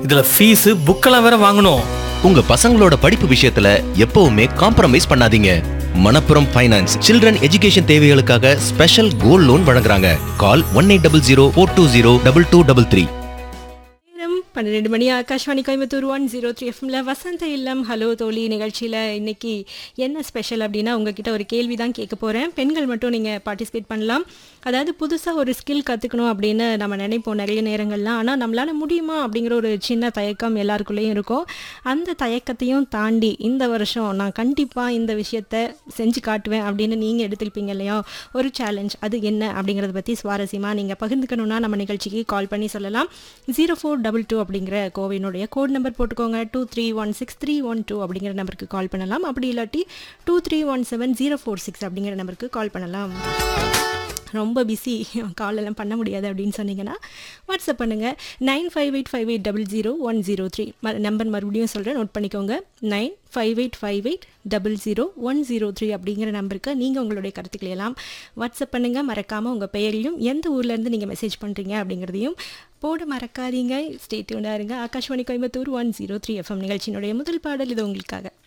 இதுல ஃபீஸ் புக்கெல்லாம் வேற வாங்கணும் உங்க பசங்களோட படிப்பு விஷயத்துல எப்பவுமே காம்ப்ரமைஸ் பண்ணாதீங்க மணப்புரம் ஃபைனான்ஸ் சில்ட்ரன் எஜுகேஷன் தேவைகளுக்காக ஸ்பெஷல் கோல்ட் லோன் வழங்குறாங்க call one eight double zero four two zero double two double three நேரம் பன்னிரெண்டு மணி Akashvani Coimbatore one zero three எஃப்எம்ல வசந்த இல்லம் ஹலோ தோழி நிகழ்ச்சியில் இன்னைக்கு என்ன ஸ்பெஷல் அப்படின்னா உங்ககிட்ட ஒரு கேள்வி தான் கேட்க போகிறேன் பெண்கள் மட்டும் நீங்கள் பார்ட்டிசிபேட் பண்ணலாம் அதாவது புதுசாக ஒரு ஸ்கில் கற்றுக்கணும் அப்படின்னு நம்ம நினைப்போம் நிறைய நேரங்கள்லாம் ஆனால் நம்மளால் முடியுமா அப்படிங்கிற ஒரு சின்ன தயக்கம் எல்லாருக்குள்ளேயும் இருக்கும் அந்த தயக்கத்தையும் தாண்டி இந்த வருஷம் நான் கண்டிப்பாக இந்த விஷயத்த செஞ்சு காட்டுவேன் அப்படின்னு நீங்கள் எடுத்துருப்பீங்க இல்லையா ஒரு சேலஞ்ச் அது என்ன அப்படிங்கிறத பற்றி சுவாரஸ்யமாக நீங்கள் பகிர்ந்துக்கணும்னா நம்ம நிகழ்ச்சிக்கு கால் பண்ணி சொல்லலாம் ஜீரோ ஃபோர் டபுள் டூ அப்படிங்கிற கோவினுடைய கோட் நம்பர் போட்டுக்கோங்க two three one six three one two அப்படிங்கிற நம்பருக்கு கால் பண்ணலாம் அப்படி இல்லாட்டி two three one seven zero four six அப்படிங்கிற நம்பருக்கு கால் பண்ணலாம் ரொம்ப பிஸி கால் எல்லாம் பண்ண முடியாது அப்படின்னு சொன்னீங்கன்னா வாட்ஸ்அப் பண்ணுங்கள் nine five eight five eight double zero one zero three number மறுபடியும் சொல்கிறேன் நோட் பண்ணிக்கோங்க nine five eight five eight double zero one zero three அப்படிங்கிற நம்பருக்கு நீங்கள் உங்களுடைய கருத்துக்களை எல்லாம் வாட்ஸ்அப் பண்ணுங்கள் மறக்காமல் உங்கள் பெயரையும் எந்த ஊர்லேருந்து நீங்கள் மெசேஜ் பண்ணுறீங்க அப்படிங்கிறதையும் போட மறக்காதீங்க ஸ்டேட்யூண்டாக இருங்க Akashvani Coimbatore one zero three FM நிகழ்ச்சியினுடைய முதல் பாடல் இது உங்களுக்காக